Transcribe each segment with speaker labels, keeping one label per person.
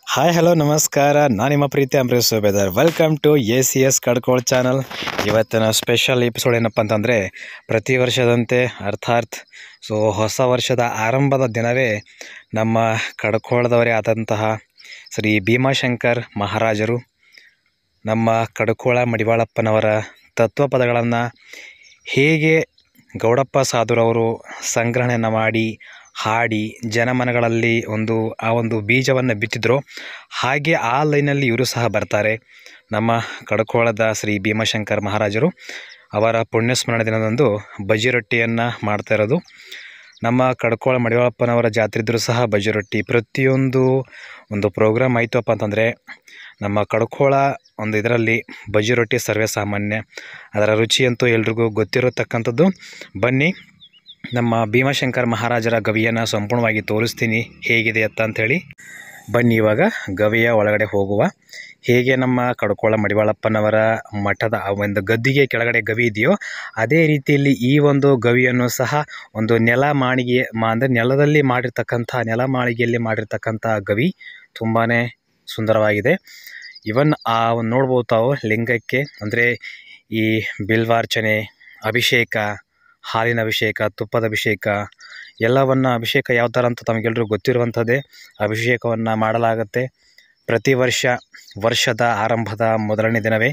Speaker 1: hi hello ನಮಸ್ಕಾರ ನಾನು ನಿಮ್ಮ Preethi Ambarish Subedar welcome to A C S Kadkol channel ಇವತ್ತಿನ ಸ್ಪೆಷಲ್ ಎಪಿಸೋಡ್ ಏನಪ್ಪ ಅಂತಂದರೆ ಪ್ರತಿ ವರ್ಷದಂತೆ ಅರ್ಥಾತ್ ಸೊ ಹೊಸ ವರ್ಷದ ಆರಂಭದ ದಿನವೇ ನಮ್ಮ ಕಡ್ಕೋಳದವರೇ ಆದಂತಹ ಶ್ರೀ ಭೀಮಾಶಂಕರ್ ಮಹಾರಾಜರು ನಮ್ಮ ಕಡ್ಕೋಳ ಮಡಿವಾಳಪ್ಪನವರ ತತ್ವಪದಗಳನ್ನು ಹೇಗೆ ಗೌಡಪ್ಪ ಸಾಧುರವರು ಸಂಗ್ರಹಣೆಯನ್ನು ಮಾಡಿ ಹಾಡಿ ಜನಮನಗಳಲ್ಲಿ ಒಂದು ಆ ಒಂದು ಬೀಜವನ್ನು ಬಿತ್ತಿದ್ರು ಹಾಗೆ ಆ ಲೈನಲ್ಲಿ ಇವರು ಸಹ ಬರ್ತಾರೆ ನಮ್ಮ ಕಡ್ಕೋಳದ ಶ್ರೀ ಭೀಮಶಂಕರ್ ಮಹಾರಾಜರು ಅವರ ಪುಣ್ಯಸ್ಮರಣ ದಿನದಂದು ಬಜ್ಜಿ ರೊಟ್ಟಿಯನ್ನು ಮಾಡ್ತಾ ಇರೋದು ನಮ್ಮ ಕಡ್ಕೋಳ ಮಡಿವಾಳಪ್ಪನವರ ಜಾತ್ರೆ ಇದ್ದರೂ ಸಹ ಬಜ್ಜಿ ರೊಟ್ಟಿ ಪ್ರತಿಯೊಂದು ಒಂದು ಪ್ರೋಗ್ರಾಮ್ ಆಯಿತಪ್ಪ ಅಂತಂದರೆ ನಮ್ಮ ಕಡ್ಕೋಳ ಒಂದು ಇದರಲ್ಲಿ ಬಜ್ಜಿ ರೊಟ್ಟಿ ಸರ್ವೇ ಸಾಮಾನ್ಯ ಅದರ ರುಚಿಯಂತೂ ಎಲ್ರಿಗೂ ಗೊತ್ತಿರತಕ್ಕಂಥದ್ದು ಬನ್ನಿ ನಮ್ಮ ಭೀಮಶಂಕರ್ ಮಹಾರಾಜರ ಗವಿಯನ್ನು ಸಂಪೂರ್ಣವಾಗಿ ತೋರಿಸ್ತೀನಿ ಹೇಗಿದೆ ಅಂತ ಅಂಥೇಳಿ ಬನ್ನಿ ಇವಾಗ ಗವಿಯ ಒಳಗಡೆ ಹೋಗುವ ಹೇಗೆ ನಮ್ಮ ಕಡ್ಕೋಳ ಮಡಿವಾಳಪ್ಪನವರ ಮಠದ ಆ ಒಂದು ಗದ್ದಿಗೆ ಕೆಳಗಡೆ ಗವಿ ಇದೆಯೋ ಅದೇ ರೀತಿಯಲ್ಲಿ ಈ ಒಂದು ಗವಿಯನ್ನು ಸಹ ಒಂದು ನೆಲ ಮಾಳಿಗೆ ಮಾ ಅಂದರೆ ನೆಲದಲ್ಲಿ ಮಾಡಿರ್ತಕ್ಕಂಥ ನೆಲ ಮಾಳಿಗೆಯಲ್ಲಿ ಮಾಡಿರ್ತಕ್ಕಂಥ ಗವಿ ತುಂಬಾ ಸುಂದರವಾಗಿದೆ ಇವನ್ ಆ ಒಂದು ನೋಡ್ಬೋದು ತಾವು ಲಿಂಗಕ್ಕೆ ಅಂದರೆ ಈ ಬಿಲ್ವಾರ್ಚನೆ ಅಭಿಷೇಕ ಹಾಲಿನ ಅಭಿಷೇಕ ತುಪ್ಪದ ಅಭಿಷೇಕ ಎಲ್ಲವನ್ನು ಅಭಿಷೇಕ ಯಾವ ಥರ ಅಂತ ತಮಗೆಲ್ಲರಿಗೂ ಗೊತ್ತಿರುವಂಥದ್ದೇ ಅಭಿಷೇಕವನ್ನು ಮಾಡಲಾಗುತ್ತೆ ಪ್ರತಿ ವರ್ಷ ವರ್ಷದ ಆರಂಭದ ಮೊದಲನೇ ದಿನವೇ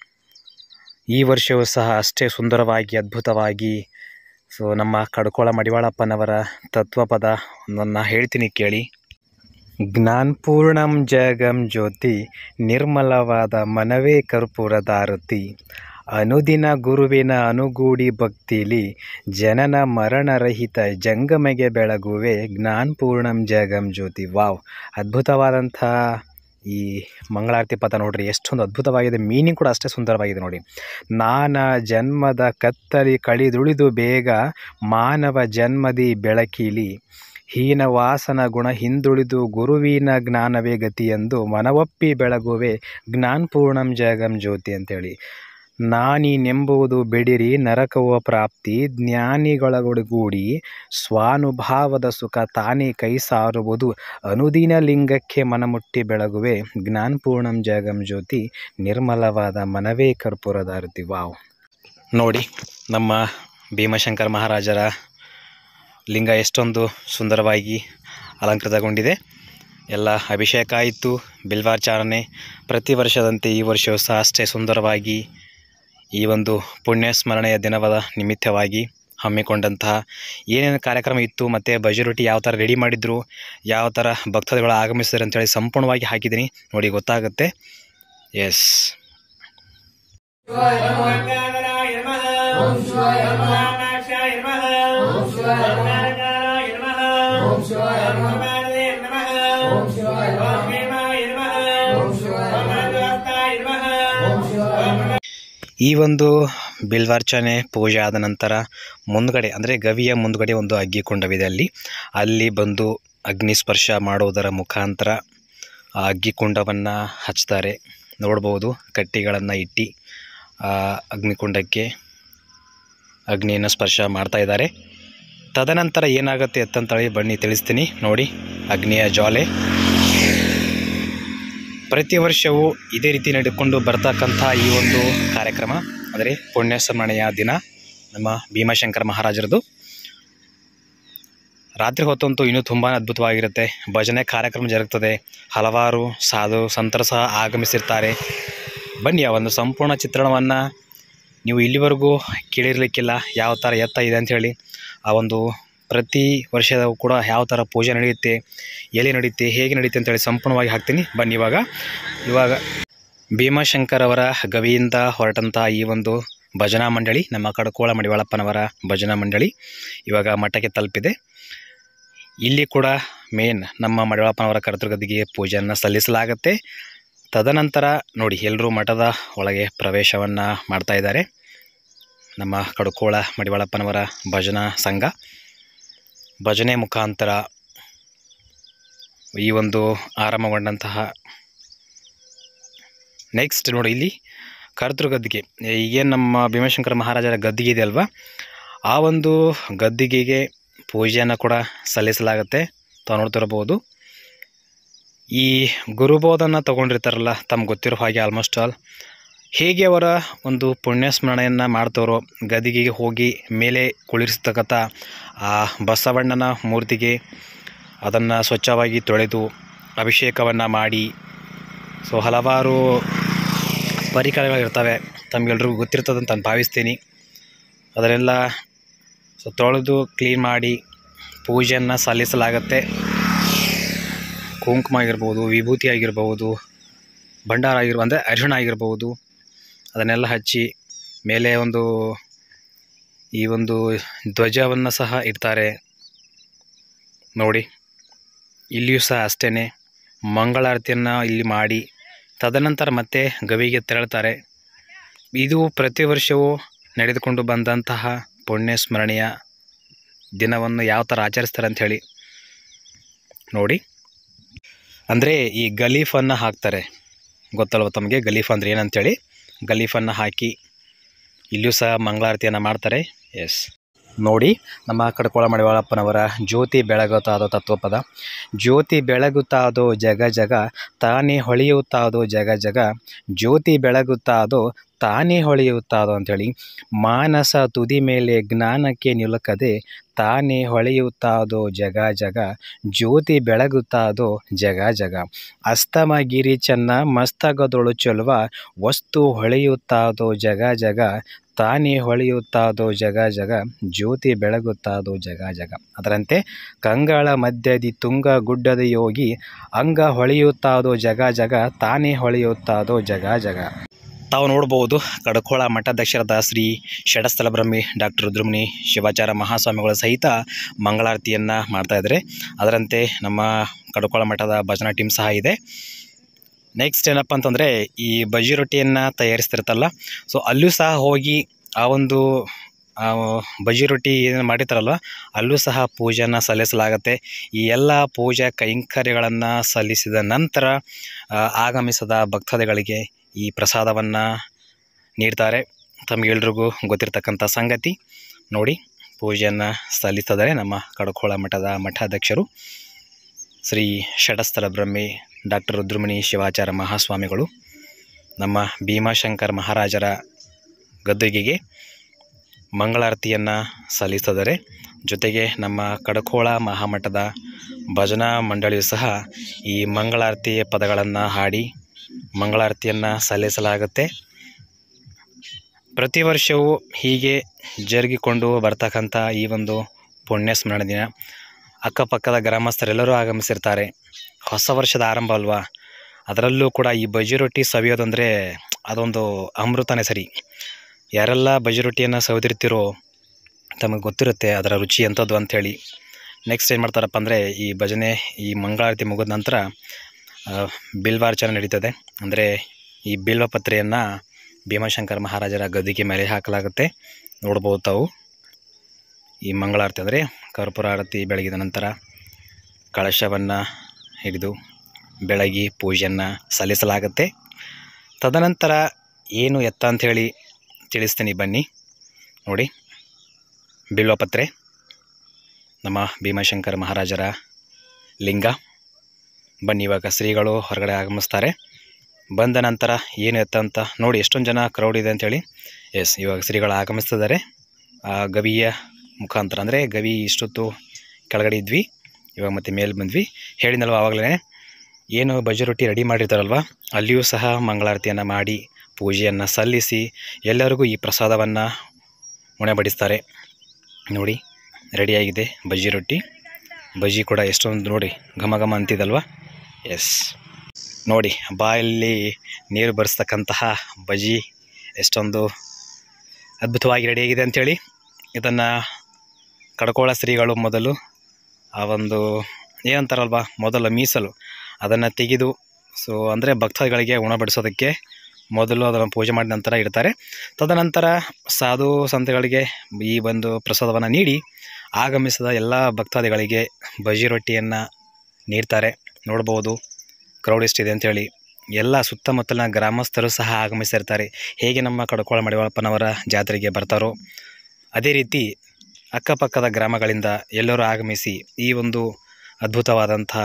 Speaker 1: ಈ ವರ್ಷವೂ ಸಹ ಅಷ್ಟೇ ಸುಂದರವಾಗಿ ಅದ್ಭುತವಾಗಿ ಸೊ ನಮ್ಮ ಕಡ್ಕೋಳ ಮಡಿವಾಳಪ್ಪನವರ ತತ್ವಪದ ಒಂದನ್ನು ಹೇಳ್ತೀನಿ ಕೇಳಿ ಜ್ಞಾನಪೂರ್ಣಂ ಜಗಂ ಜ್ಯೋತಿ ನಿರ್ಮಲವಾದ ಮನವೇ ಕರ್ಪೂರದಾರತಿ ಅನುದಿನ ಗುರುವಿನ ಅನುಗೂಡಿ ಭಕ್ತಿಲಿ ಜನನ ಮರಣರಹಿತ ಜಂಗಮೆಗೆ ಬೆಳಗುವೆ ಜ್ಞಾನಪೂರ್ಣಂ ಜಗಂ ಜ್ಯೋತಿ ವಾವ್ ಅದ್ಭುತವಾದಂಥ ಈ ಮಂಗಳಾರತಿ ಪದ ನೋಡ್ರಿ ಎಷ್ಟೊಂದು ಅದ್ಭುತವಾಗಿದೆ ಮೀನಿಂಗ್ ಕೂಡ ಅಷ್ಟೇ ಸುಂದರವಾಗಿದೆ ನೋಡಿ ನಾನಾ ಜನ್ಮದ ಕತ್ತಲಿ ಕಳಿದುಳಿದು ಬೇಗ ಮಾನವ ಜನ್ಮದಿ ಬೆಳಕಿಲಿ ಹೀನ ವಾಸನ ಗುಣ ಹಿಂದುಳಿದು ಗುರುವಿನ ಜ್ಞಾನವೇ ಗತಿ ಎಂದು ಮನವೊಪ್ಪಿ ಬೆಳಗುವೆ ಜ್ಞಾನಪೂರ್ಣಂ ಜಗಂ ಜ್ಯೋತಿ ಅಂತೇಳಿ ನಾನೀನೆಂಬುದು ಬಿಡಿರಿ ನರಕವ ಪ್ರಾಪ್ತಿ ಜ್ಞಾನಿಗಳೊಡಗೂಡಿ ಸ್ವಾನುಭಾವದ ಸುಖ ತಾನೇ ಕೈ ಸಾರುವುದು ಅನುದಿನ ಲಿಂಗಕ್ಕೆ ಮನಮುಟ್ಟಿ ಬೆಳಗುವೆ ಜ್ಞಾನಪೂರ್ಣಂ ಜಗಂ ಜ್ಯೋತಿ ನಿರ್ಮಲವಾದ ಮನವೇ ಕರ್ಪೂರದಾರತಿ ವಾವ್ ನೋಡಿ ನಮ್ಮ ಭೀಮಶಂಕರ ಮಹಾರಾಜರ ಲಿಂಗ ಎಷ್ಟೊಂದು ಸುಂದರವಾಗಿ ಅಲಂಕೃತಗೊಂಡಿದೆ ಎಲ್ಲ ಅಭಿಷೇಕ ಆಯಿತು ಬಿಲ್ವಾರ್ಚಾರಣೆ ಪ್ರತಿ ವರ್ಷದಂತೆ ಈ ವರ್ಷವೂ ಸಹ ಅಷ್ಟೇ ಸುಂದರವಾಗಿ ಈ ಒಂದು ಪುಣ್ಯ ಸ್ಮರಣೆಯ ದಿನವಾದ ನಿಮಿತ್ತವಾಗಿ ಹಮ್ಮಿಕೊಂಡಂತಹ ಏನೇನು ಕಾರ್ಯಕ್ರಮ ಇತ್ತು ಮತ್ತು ಬಜಿ ರೊಟ್ಟಿ ಯಾವ ಥರ ರೆಡಿ ಮಾಡಿದ್ರು ಯಾವ ಥರ ಭಕ್ತಾದಿಗಳು ಆಗಮಿಸಿದ್ರು ಅಂತೇಳಿ ಸಂಪೂರ್ಣವಾಗಿ ಹಾಕಿದ್ದೀನಿ ನೋಡಿ ಗೊತ್ತಾಗುತ್ತೆ ಎಸ್ ಈ ಒಂದು ಬಿಲ್ವಾರ್ಚನೆ ಪೂಜೆ ಆದ ನಂತರ ಮುಂದ್ಗಡೆ ಅಂದರೆ ಗವಿಯ ಮುಂದ್ಗಡೆ ಒಂದು ಅಗ್ಗಿ ಕುಂಡವಿದೆ ಅಲ್ಲಿ ಅಲ್ಲಿ ಬಂದು ಅಗ್ನಿ ಸ್ಪರ್ಶ ಮಾಡುವುದರ ಮುಖಾಂತರ ಆ ಅಗ್ಗಿ ಕುಂಡವನ್ನು ಹಚ್ತಾರೆ ನೋಡ್ಬೋದು ಕಟ್ಟಿಗಳನ್ನು ಇಟ್ಟು ಆ ಅಗ್ನಿಕುಂಡಕ್ಕೆ ಅಗ್ನಿಯನ್ನು ಸ್ಪರ್ಶ ಮಾಡ್ತಾ ಇದ್ದಾರೆ ತದನಂತರ ಏನಾಗುತ್ತೆ ಅಂತಂತೇಳಿ ಬನ್ನಿ ತಿಳಿಸ್ತೀನಿ ನೋಡಿ ಅಗ್ನಿಯ ಜ್ವಾಲೆ ಪ್ರತಿ ವರ್ಷವೂ ಇದೇ ರೀತಿ ನಡೆದುಕೊಂಡು ಬರ್ತಕ್ಕಂಥ ಈ ಒಂದು ಕಾರ್ಯಕ್ರಮ ಅಂದರೆ ಪುಣ್ಯ ಸ್ಮರಣೆಯ ದಿನ ನಮ್ಮ ಭೀಮಶಂಕರ ಮಹಾರಾಜರದು ರಾತ್ರಿ ಹೊತ್ತಂತೂ ಇನ್ನೂ ತುಂಬಾ ಅದ್ಭುತವಾಗಿರುತ್ತೆ ಭಜನೆ ಕಾರ್ಯಕ್ರಮ ಜರುಗ್ತದೆ ಹಲವಾರು ಸಾಧು ಸಂತರು ಸಹ ಆಗಮಿಸಿರ್ತಾರೆ ಬನ್ನಿ ಆ ಒಂದು ಸಂಪೂರ್ಣ ಚಿತ್ರಣವನ್ನು ನೀವು ಇಲ್ಲಿವರೆಗೂ ಕೇಳಿರಲಿಕ್ಕಿಲ್ಲ ಯಾವ ಥರ ಎತ್ತ ಇದೆ ಅಂಥೇಳಿ ಆ ಒಂದು ಪ್ರತಿ ವರ್ಷದ ಕೂಡ ಯಾವ ಥರ ಪೂಜೆ ನಡೆಯುತ್ತೆ ಎಲ್ಲಿ ನಡೆಯುತ್ತೆ ಹೇಗೆ ನಡೆಯುತ್ತೆ ಅಂತೇಳಿ ಸಂಪೂರ್ಣವಾಗಿ ಹಾಕ್ತೀನಿ ಬನ್ನಿ ಇವಾಗ ಇವಾಗ ಭೀಮಾಶಂಕರ್ ಅವರ ಗವಿಯಿಂದ ಹೊರಟಂಥ ಈ ಒಂದು ಭಜನಾ ಮಂಡಳಿ ನಮ್ಮ ಕಡಕೋಳ ಮಡಿವಾಳಪ್ಪನವರ ಭಜನಾ ಮಂಡಳಿ ಇವಾಗ ಮಠಕ್ಕೆ ತಲುಪಿದೆ ಇಲ್ಲಿ ಕೂಡ ಮೇನ್ ನಮ್ಮ ಮಡಿವಾಳಪ್ಪನವರ ಕರ್ತೃಗದಿಗೆ ಪೂಜೆಯನ್ನು ಸಲ್ಲಿಸಲಾಗುತ್ತೆ ತದನಂತರ ನೋಡಿ ಎಲ್ಲರೂ ಮಠದ ಒಳಗೆ ಪ್ರವೇಶವನ್ನು ಮಾಡ್ತಾ ಇದ್ದಾರೆ ನಮ್ಮ ಕಡಕೋಳ ಮಡಿವಾಳಪ್ಪನವರ ಭಜನಾ ಸಂಘ ಭಜನೆ ಮುಖಾಂತರ ಈ ಒಂದು ಆರಂಭಗೊಂಡಂತಹ ನೆಕ್ಸ್ಟ್ ನೋಡಿ ಇಲ್ಲಿ ಕರ್ತೃಗದ್ದಿಗೆ ಈಗೇನು ನಮ್ಮ ಭೀಮಶಂಕರ ಮಹಾರಾಜರ ಗದ್ದಿಗೆ ಇದೆ ಅಲ್ವಾ ಆ ಒಂದು ಗದ್ದಿಗೆಗೆ ಪೂಜೆಯನ್ನು ಕೂಡ ಸಲ್ಲಿಸಲಾಗುತ್ತೆ ತಾವು ನೋಡ್ತಿರಬಹುದು ಈ ಗುರುಬೋಧನ ತಗೊಂಡಿರ್ತಾರಲ್ಲ ತಮ್ಗೆ ಗೊತ್ತಿರೋ ಹಾಗೆ ಆಲ್ಮೋಸ್ಟ್ ಆಲ್ ಹೇಗೆ ಅವರ ಒಂದು ಪುಣ್ಯ ಸ್ಮರಣೆಯನ್ನು ಮಾಡ್ತಾರೋ ಗದಿಗೆಗೆ ಹೋಗಿ ಮೇಲೆ ಕುಳಿರಿಸ್ತಕ್ಕಂಥ ಆ ಬಸವಣ್ಣನ ಮೂರ್ತಿಗೆ ಅದನ್ನು ಸ್ವಚ್ಛವಾಗಿ ತೊಳೆದು ಅಭಿಷೇಕವನ್ನು ಮಾಡಿ ಸೊ ಹಲವಾರು ಪರಿಕರಗಳಿರ್ತವೆ ತಮಗೆಲ್ರಿಗೂ ಗೊತ್ತಿರ್ತದೆ ಅಂತ ನಾನು ಭಾವಿಸ್ತೀನಿ ಅದನ್ನೆಲ್ಲ ಸೊ ತೊಳೆದು ಕ್ಲೀನ್ ಮಾಡಿ ಪೂಜೆಯನ್ನು ಸಲ್ಲಿಸಲಾಗತ್ತೆ ಕುಂಕುಮ ಆಗಿರ್ಬೋದು ವಿಭೂತಿ ಆಗಿರ್ಬೋದು ಭಂಡಾರ ಆಗಿರ್ಬೋದು ಅಂದರೆ ಅರಿಶಿಣ ಆಗಿರ್ಬೋದು ಅದನ್ನೆಲ್ಲ ಹಚ್ಚಿ ಮೇಲೆ ಒಂದು ಈ ಒಂದು ಧ್ವಜವನ್ನು ಸಹ ಇಡ್ತಾರೆ ನೋಡಿ ಇಲ್ಲಿಯೂ ಸಹ ಅಷ್ಟೇ ಮಂಗಳಾರತಿಯನ್ನು ಇಲ್ಲಿ ಮಾಡಿ ತದನಂತರ ಮತ್ತೆ ಗವಿಗೆ ತೆರಳ್ತಾರೆ ಇದು ಪ್ರತಿ ವರ್ಷವೂ ನಡೆದುಕೊಂಡು ಬಂದಂತಹ ಪುಣ್ಯ ಸ್ಮರಣೀಯ ದಿನವನ್ನು ಯಾವ ಥರ ಆಚರಿಸ್ತಾರೆ ಅಂತ ಹೇಳಿ ನೋಡಿ ಅಂದರೆ ಈ ಗಲೀಫನ್ನು ಹಾಕ್ತಾರೆ ಗೊತ್ತಲ್ವ ತಮಗೆ ಗಲೀಫ್ ಅಂದರೆ ಏನಂತೇಳಿ ಗಲೀಫನ್ನು ಹಾಕಿ ಇಲ್ಲಿಯೂ ಸಹ ಮಂಗಳಾರತಿಯನ್ನು ಮಾಡ್ತಾರೆ ಎಸ್ ನೋಡಿ ನಮ್ಮ ಕಡ್ಕೋಳ ಮಡಿವಾಳಪ್ಪನವರ ಜ್ಯೋತಿ ಬೆಳಗುತ್ತಾದೋ ತತ್ವಪದ ಜ್ಯೋತಿ ಬೆಳಗುತ್ತಾದೋ ಜಗ ಜಗ ತಾನೇ ಹೊಳೆಯುತ್ತಾದೋ ಜಗ ಜಗ ಜ್ಯೋತಿ ಬೆಳಗುತ್ತಾದೋ ತಾನೇ ಹೊಳೆಯುತ್ತಾದೋ ಅಂಥೇಳಿ ಮಾನಸ ತುದಿ ಮೇಲೆ ಜ್ಞಾನಕ್ಕೆ ನಿಲುಕದೆ ತಾನೇ ಹೊಳೆಯುತ್ತಾದೋ ಜಗ ಜಗ ಜ್ಯೋತಿ ಬೆಳಗುತ್ತಾದೋ ಜಗ ಜಗ ಅಸ್ತಮಗಿರಿ ಚೆನ್ನ ಮಸ್ತಕದೊಳು ಚೆಲುವ ವಸ್ತು ಹೊಳೆಯುತ್ತಾದೋ ಜಗ ಜಗ ತಾನೇ ಹೊಳೆಯುತ್ತಾದೋ ಜಗ ಜಗ ಜ್ಯೋತಿ ಬೆಳಗುತ್ತಾದೋ ಜಗ ಜಗ ಅದರಂತೆ ಕಂಗಳ ಮಧ್ಯದಿ ತುಂಗ ಗುಡ್ಡದ ಯೋಗಿ ಅಂಗ ಹೊಳೆಯುತ್ತಾದೋ ಜಗ ಜಗ ತಾನೇ ಹೊಳೆಯುತ್ತಾದೋ ಜಗ ಜಗ ತಾವು ನೋಡ್ಬೋದು ಕಡಕೋಳ ಮಠಾಧ್ಯಕ್ಷರಾದ ಶ್ರೀ ಷಡಸ್ಥಲ ಬ್ರಹ್ಮಿ ಡಾಕ್ಟರ್ ರುದ್ರಮುನಿ ಶಿವಾಚಾರ್ಯ ಮಹಾಸ್ವಾಮಿಗಳ ಸಹಿತ ಮಂಗಳಾರತಿಯನ್ನು ಮಾಡ್ತಾಯಿದ್ದಾರೆ ಅದರಂತೆ ನಮ್ಮ ಕಡಕೋಳ ಮಠದ ಭಜನಾ ಟೀಮ್ ಸಹ ಇದೆ ನೆಕ್ಸ್ಟ್ ಏನಪ್ಪ ಅಂತಂದರೆ ಈ ಬಜ್ಜಿ ರೊಟ್ಟಿಯನ್ನು ತಯಾರಿಸ್ತಿರ್ತಲ್ಲ ಸೊ ಅಲ್ಲೂ ಸಹ ಹೋಗಿ ಆ ಒಂದು ಆ ಬಜ್ಜಿ ರೊಟ್ಟಿ ಏನು ಮಾಡಿರ್ತಾರಲ್ವ ಅಲ್ಲೂ ಸಹ ಪೂಜೆಯನ್ನು ಸಲ್ಲಿಸಲಾಗತ್ತೆ ಈ ಎಲ್ಲ ಪೂಜಾ ಕೈಂಕರ್ಯಗಳನ್ನು ಸಲ್ಲಿಸಿದ ನಂತರ ಆ, ಆಗಮಿಸಿದ ಭಕ್ತಾದಿಗಳಿಗೆ ಈ ಪ್ರಸಾದವನ್ನು ನೀಡ್ತಾರೆ ತಮಗೆಲ್ರಿಗೂ ಗೊತ್ತಿರ್ತಕ್ಕಂಥ ಸಂಗತಿ ನೋಡಿ ಪೂಜೆಯನ್ನು ಸಲ್ಲಿಸಿದರೆ ನಮ್ಮ ಕಡಕೋಳ ಮಠದ ಮಠಾಧ್ಯಕ್ಷರು ಶ್ರೀ ಷಡಸ್ಥಲ ಬ್ರಹ್ಮಿ ಡಾಕ್ಟರ್ ರುದ್ರಮುನಿ ಶಿವಾಚಾರ್ಯ ಮಹಾಸ್ವಾಮಿಗಳು ನಮ್ಮ ಭೀಮಾಶಂಕರ್ ಮಹಾರಾಜರ ಗದ್ದುಗೆಗೆ ಮಂಗಳಾರತಿಯನ್ನು ಸಲ್ಲಿಸಿದರೆ ಜೊತೆಗೆ ನಮ್ಮ ಕಡಕೋಳ ಮಹಾಮಠದ ಭಜನಾ ಮಂಡಳಿಯು ಸಹ ಈ ಮಂಗಳಾರತಿ ಪದಗಳನ್ನು ಹಾಡಿ ಮಂಗಳಾರತಿಯನ್ನು ಸಲ್ಲಿಸಲಾಗುತ್ತೆ ಪ್ರತಿ ವರ್ಷವೂ ಹೀಗೆ ಜರುಗಿಕೊಂಡು ಬರ್ತಕ್ಕಂಥ ಈ ಒಂದು ಪುಣ್ಯ ಸ್ಮರಣ ದಿನ ಅಕ್ಕಪಕ್ಕದ ಗ್ರಾಮಸ್ಥರೆಲ್ಲರೂ ಆಗಮಿಸಿರ್ತಾರೆ ಹೊಸ ವರ್ಷದ ಆರಂಭ ಅಲ್ವಾ ಅದರಲ್ಲೂ ಕೂಡ ಈ ಬಜ್ಜಿ ರೊಟ್ಟಿ ಸವಿಯೋದಂದರೆ ಅದೊಂದು ಅಮೃತನೇ ಸರಿ ಯಾರೆಲ್ಲ ಬಜ್ಜಿ ರೊಟ್ಟಿಯನ್ನು ಸವಿದಿರ್ತೀರೋ ತಮಗೆ ಗೊತ್ತಿರುತ್ತೆ ಅದರ ರುಚಿ ಎಂಥದ್ದು ಅಂಥೇಳಿ ನೆಕ್ಸ್ಟ್ ಏನು ಮಾಡ್ತಾರಪ್ಪ ಅಂದರೆ ಈ ಭಜನೆ ಈ ಮಂಗಳಾರತಿ ಮುಗಿದ ನಂತರ ಆ, ಬಿಲ್ವಾರ್ಚನೆ ನಡೀತದೆ ಅಂದರೆ ಈ ಬಿಲ್ವಪತ್ರೆಯನ್ನು ಭೀಮಾಶಂಕರ ಮಹಾರಾಜರ ಗದ್ದಿಗೆ ಮೇಲೆ ಹಾಕಲಾಗುತ್ತೆ ನೋಡ್ಬೋದು ತಾವು ಈ ಮಂಗಳಾರತಿ ಅಂದರೆ ಕರ್ಪೂರ ಆರತಿ ಬೆಳಗಿದ ನಂತರ ಕಳಶವನ್ನು ಹಿಡಿದು ಬೆಳಗಿ ಪೂಜೆಯನ್ನು ಸಲ್ಲಿಸಲಾಗುತ್ತೆ ತದನಂತರ ಏನು ಎತ್ತ ಅಂಥೇಳಿ ತಿಳಿಸ್ತೀನಿ ಬನ್ನಿ ನೋಡಿ ಬಿಲ್ವಪತ್ರೆ ನಮ್ಮ ಭೀಮಾಶಂಕರ ಮಹಾರಾಜರ ಲಿಂಗ ಬನ್ನಿ ಇವಾಗ ಶ್ರೀಗಳು ಹೊರಗಡೆ ಆಗಮಿಸ್ತಾರೆ ಬಂದ ನಂತರ ಏನು ಎತ್ತ ಅಂತ ನೋಡಿ ಎಷ್ಟೊಂದು ಜನ ಕ್ರೌಡ್ ಇದೆ ಅಂಥೇಳಿ ಎಸ್ ಇವಾಗ ಶ್ರೀಗಳು ಆಗಮಿಸ್ತಿದ್ದಾರೆ ಆ ಗವಿಯ ಮುಖಾಂತರ ಅಂದರೆ ಗವಿ ಇಷ್ಟೊತ್ತು ಕೆಳಗಡೆ ಇದ್ವಿ ಇವಾಗ ಮತ್ತೆ ಮೇಲೆ ಬಂದ್ವಿ ಹೇಳಿದ್ನಲ್ವ ಆವಾಗಲೇ ಏನು ಬಜ್ಜಿ ರೊಟ್ಟಿ ರೆಡಿ ಮಾಡಿರ್ತಾರಲ್ವ ಅಲ್ಲಿಯೂ ಸಹ ಮಂಗಳಾರತಿಯನ್ನು ಮಾಡಿ ಪೂಜೆಯನ್ನು ಸಲ್ಲಿಸಿ ಎಲ್ಲರಿಗೂ ಈ ಪ್ರಸಾದವನ್ನು ಉಣಬಡಿಸ್ತಾರೆ ನೋಡಿ ರೆಡಿಯಾಗಿದೆ ಬಜ್ಜಿ ರೊಟ್ಟಿ ಬಜ್ಜಿ ಕೂಡ ಎಷ್ಟೊಂದು ನೋಡಿ ಘಮ ಘಮ ಅಂತಿದಲ್ವ ಎಸ್ ನೋಡಿ ಬಾಯಲ್ಲಿ ನೀರು ಬರೆಸ್ತಕ್ಕಂತಹ ಬಜ್ಜಿ ಎಷ್ಟೊಂದು ಅದ್ಭುತವಾಗಿ ರೆಡಿಯಾಗಿದೆ ಅಂಥೇಳಿ ಇದನ್ನು ಕಡ್ಕೋಳ ಶ್ರೀಗಳು ಮೊದಲು ಆ ಒಂದು ಏನಂತಾರಲ್ವ ಮೊದಲ ಮೀಸಲು ಅದನ್ನು ತೆಗೆದು ಸೊ ಅಂದರೆ ಭಕ್ತಾದಿಗಳಿಗೆ ಉಣಬಡಿಸೋದಕ್ಕೆ ಮೊದಲು ಅದನ್ನು ಪೂಜೆ ಮಾಡಿದ ನಂತರ ಇಡ್ತಾರೆ ತದನಂತರ ಸಾಧು ಸಂತಗಳಿಗೆ ಈ ಒಂದು ಪ್ರಸಾದವನ್ನು ನೀಡಿ ಆಗಮಿಸಿದ ಎಲ್ಲ ಭಕ್ತಾದಿಗಳಿಗೆ ಬಜ್ಜಿ ರೊಟ್ಟಿಯನ್ನು ನೀಡ್ತಾರೆ ನೋಡ್ಬೋದು ಕ್ರೌಡ್ ಎಷ್ಟಿದೆ ಅಂಥೇಳಿ ಎಲ್ಲ ಸುತ್ತಮುತ್ತಲಿನ ಗ್ರಾಮಸ್ಥರು ಸಹ ಆಗಮಿಸಿರ್ತಾರೆ ಹೇಗೆ ನಮ್ಮ ಕಡಕೋಳ ಮಡಿವಾಳಪ್ಪನವರ ಜಾತ್ರೆಗೆ ಬರ್ತಾರೋ ಅದೇ ರೀತಿ ಅಕ್ಕಪಕ್ಕದ ಗ್ರಾಮಗಳಿಂದ ಎಲ್ಲರೂ ಆಗಮಿಸಿ ಈ ಒಂದು ಅದ್ಭುತವಾದಂಥ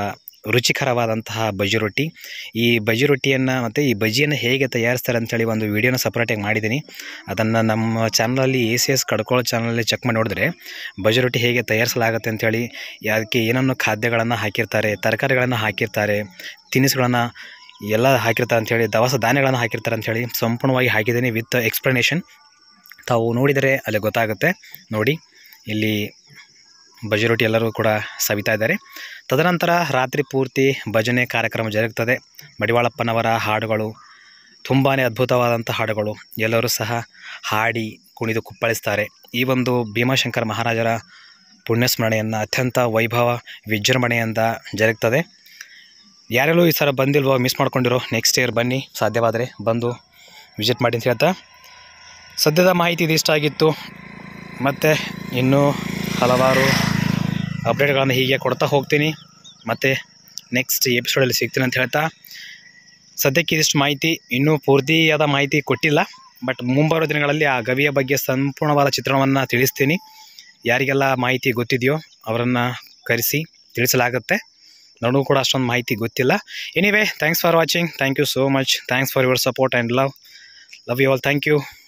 Speaker 1: ರುಚಿಕರವಾದಂತಹ ಬಜ್ಜಿ ರೊಟ್ಟಿ ಈ ಬಜ್ಜಿ ರೊಟ್ಟಿಯನ್ನು ಮತ್ತು ಈ ಬಜ್ಜಿಯನ್ನು ಹೇಗೆ ತಯಾರಿಸ್ತಾರೆ ಅಂತೇಳಿ ಒಂದು ವೀಡಿಯೋನ ಸಪ್ರೇಟಾಗಿ ಮಾಡಿದ್ದೀನಿ ಅದನ್ನು ನಮ್ಮ ಚಾನಲಲ್ಲಿ ಎ ಸಿ ಎಸ್ ಕಡ್ಕೊಳ್ಳೋ ಚಾನಲಲ್ಲಿ ಚೆಕ್ ಮಾಡಿ ನೋಡಿದ್ರೆ ಬಜ್ಜಿ ರೊಟ್ಟಿ ಹೇಗೆ ತಯಾರಿಸಲಾಗುತ್ತೆ ಅಂತೇಳಿ ಅದಕ್ಕೆ ಏನನ್ನು ಖಾದ್ಯಗಳನ್ನು ಹಾಕಿರ್ತಾರೆ ತರಕಾರಿಗಳನ್ನು ಹಾಕಿರ್ತಾರೆ ತಿನಿಸುಗಳನ್ನು ಎಲ್ಲ ಹಾಕಿರ್ತಾರೆ ಅಂಥೇಳಿ ದವಸ ಧಾನ್ಯಗಳನ್ನು ಹಾಕಿರ್ತಾರೆ ಅಂಥೇಳಿ ಸಂಪೂರ್ಣವಾಗಿ ಹಾಕಿದ್ದೀನಿ ವಿತ್ ಎಕ್ಸ್ಪ್ಲನೇಷನ್ ತಾವು ನೋಡಿದರೆ ಅಲ್ಲಿ ಗೊತ್ತಾಗುತ್ತೆ ನೋಡಿ ಇಲ್ಲಿ ಬಜ್ಜಿ ರೊಟ್ಟಿ ಎಲ್ಲರೂ ಕೂಡ ಸವಿತಾ ಇದ್ದಾರೆ ತದನಂತರ ರಾತ್ರಿ ಪೂರ್ತಿ ಭಜನೆ ಕಾರ್ಯಕ್ರಮ ಜರುಗುತ್ತದೆ ಮಡಿವಾಳಪ್ಪನವರ ಹಾಡುಗಳು ತುಂಬಾ ಅದ್ಭುತವಾದಂಥ ಹಾಡುಗಳು ಎಲ್ಲರೂ ಸಹ ಹಾಡಿ ಕುಣಿದು ಕುಪ್ಪಳಿಸ್ತಾರೆ ಈ ಒಂದು ಭೀಮಾಶಂಕರ ಮಹಾರಾಜರ ಪುಣ್ಯಸ್ಮರಣೆಯನ್ನು ಅತ್ಯಂತ ವೈಭವ ವಿಜೃಂಭಣೆಯಿಂದ ಜರುಗ್ತದೆ ಯಾರೆಲ್ಲೂ ಈ ಸಲ ಬಂದಿಲ್ವೋ ಮಿಸ್ ಮಾಡ್ಕೊಂಡಿರೋ ನೆಕ್ಸ್ಟ್ ಇಯರ್ ಬನ್ನಿ ಸಾಧ್ಯವಾದರೆ ಬಂದು ವಿಸಿಟ್ ಮಾಡಿ ಅಂತ ಹೇಳ್ತಾ ಸದ್ಯದ ಮಾಹಿತಿ ಇದಿಷ್ಟ ಆಗಿತ್ತು ಮತ್ತು ಇನ್ನೂ ಹಲವಾರು ಅಪ್ಡೇಟ್ಗಳನ್ನು ಹೀಗೆ ಕೊಡ್ತಾ ಹೋಗ್ತೀನಿ ಮತ್ತು ನೆಕ್ಸ್ಟ್ ಎಪಿಸೋಡಲ್ಲಿ ಸಿಗ್ತೀನಿ ಅಂತ ಹೇಳ್ತಾ ಸದ್ಯಕ್ಕೆ ಇದಿಷ್ಟು ಮಾಹಿತಿ ಇನ್ನೂ ಪೂರ್ತಿಯಾದ ಮಾಹಿತಿ ಕೊಟ್ಟಿಲ್ಲ ಬಟ್ ಮುಂಬರುವ ದಿನಗಳಲ್ಲಿ ಆ ಗವಿಯ ಬಗ್ಗೆ ಸಂಪೂರ್ಣವಾದ ಚಿತ್ರಣವನ್ನು ತಿಳಿಸ್ತೀನಿ ಯಾರಿಗೆಲ್ಲ ಮಾಹಿತಿ ಗೊತ್ತಿದೆಯೋ ಅವರನ್ನು ಕರೆಸಿ ತಿಳಿಸಲಾಗುತ್ತೆ ನನಗೂ ಕೂಡ ಅಷ್ಟೊಂದು ಮಾಹಿತಿ ಗೊತ್ತಿಲ್ಲ anyway thanks for watching thank you so much thanks for your support and love love you all thank you